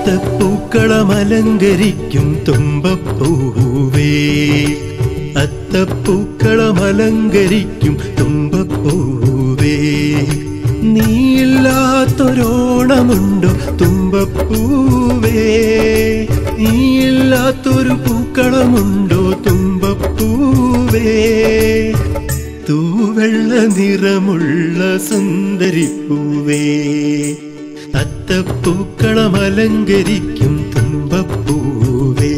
അത്തപ്പൂക്കളമലങ്കരിക്കും തുമ്പപ്പൂവേ അത്തപ്പൂക്കളമലങ്കരിക്കും തുമ്പപ്പൂവേ നീയില്ലാത്തൊരോണമുണ്ടോ തുമ്പപ്പൂവേ നീയില്ലാത്തൊരു പൂക്കളമുണ്ടോ തുമ്പപ്പൂവേ തൂവെള്ള നിറമുള്ള സുന്ദരിപ്പൂവേ അത്തപ്പൂക്കളമലങ്കരിക്കും തുമ്പപ്പൂവേ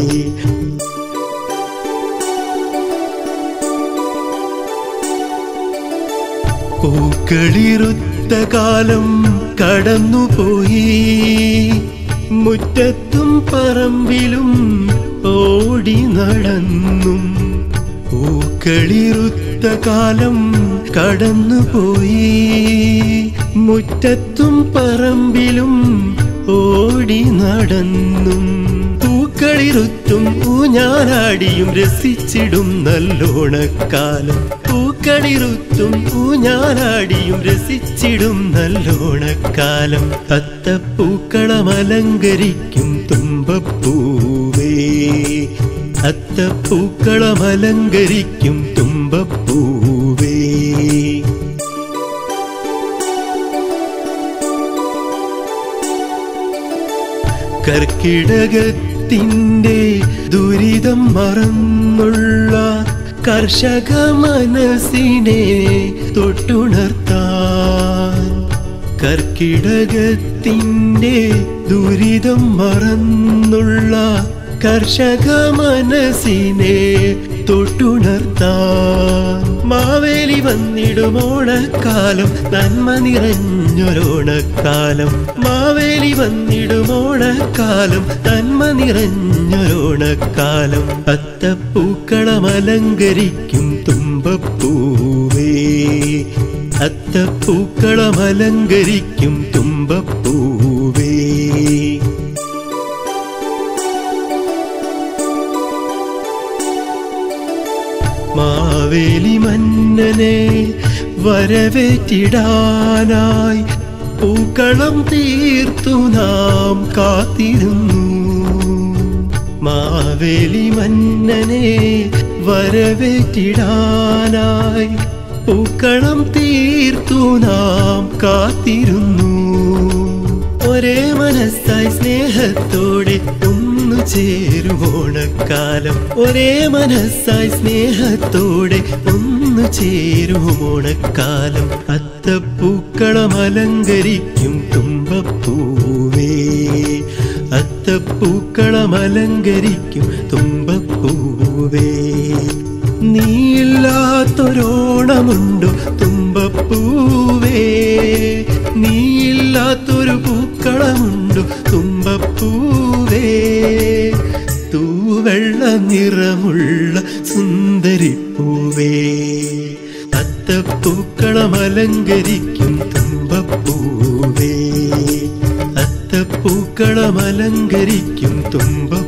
പൂക്കളിറുത്ത കാലം കടന്നുപോയി മുറ്റത്തും പറമ്പിലും ഓടി നടന്നും പൂക്കളിറുത്ത കാലം കടന്നുപോയി മുറ്റത്തും പറമ്പിലും ഓടി നടന്നും പൂക്കളിറുത്തും ഊഞ്ഞാലാടിയും രസിച്ചിടും നല്ലോണക്കാലം പൂക്കളിറുത്തും ഊഞ്ഞാലാടിയും രസിച്ചിടും നല്ലോണക്കാലം അത്തപ്പൂക്കളമലങ്കരിക്കും തുമ്പപ്പൂവേ അത്തപ്പൂക്കളമലങ്കരിക്കും തുമ്പപ്പൂവേ കർക്കിടകത്തിൻ്റെ ദുരിതം മറന്നുള്ള കർഷക മനസ്സിനെ തൊട്ടുണർത്താൻ കർക്കിടകത്തിൻ്റെ ദുരിതം മറന്നുള്ള കർഷക മനസ്സിനെ തൊട്ടുണർത്താൻ മാവേലി വന്നിടുമോണക്കാലം നന്മ നിറഞ്ഞൊരോണക്കാലം മാവേലി വന്നിടുമോണക്കാലം നന്മ നിറഞ്ഞൊരോണക്കാലം അത്തപ്പൂക്കളമലങ്കരിക്കും തുമ്പപ്പൂവേ അത്തപ്പൂക്കളമലങ്കരിക്കും തുമ്പപ്പൂവേ മാവേലി മന്നനെ വരവേറ്റിടാനായി പൂക്കളം തീർത്തു നാം കാത്തിരുന്നു മാവേലി മന്നനെ വരവേറ്റിടാനായി പൂക്കളം തീർത്തു നാം കാത്തിരുന്നു ഒരേ മനസ്സായി സ്നേഹത്തോടെ ഒന്നു ചേരുമോണക്കാലം ഒരേ മനസ്സായി സ്നേഹത്തോടെ ഒന്നു ചേരുമോണക്കാലം അത്തപ്പൂക്കളമലങ്കരിക്കും തുമ്പപ്പൂവേ അത്തപ്പൂക്കളമലങ്കരിക്കും തുമ്പപ്പൂവേ നീയില്ലാത്തൊരോണമുണ്ടോ തുമ്പപ്പൂവേ നീയില്ലാത്തൊരു പൂക്കളമുണ്ടോ തുമ്പപ്പൂവേ തൂവെള്ള നിറമുള്ള സുന്ദരിപ്പൂവേ അത്തപ്പൂക്കളമലങ്കരിക്കും തുമ്പപ്പൂവേ അത്തപ്പൂക്കളമലങ്കരിക്കും തുമ്പ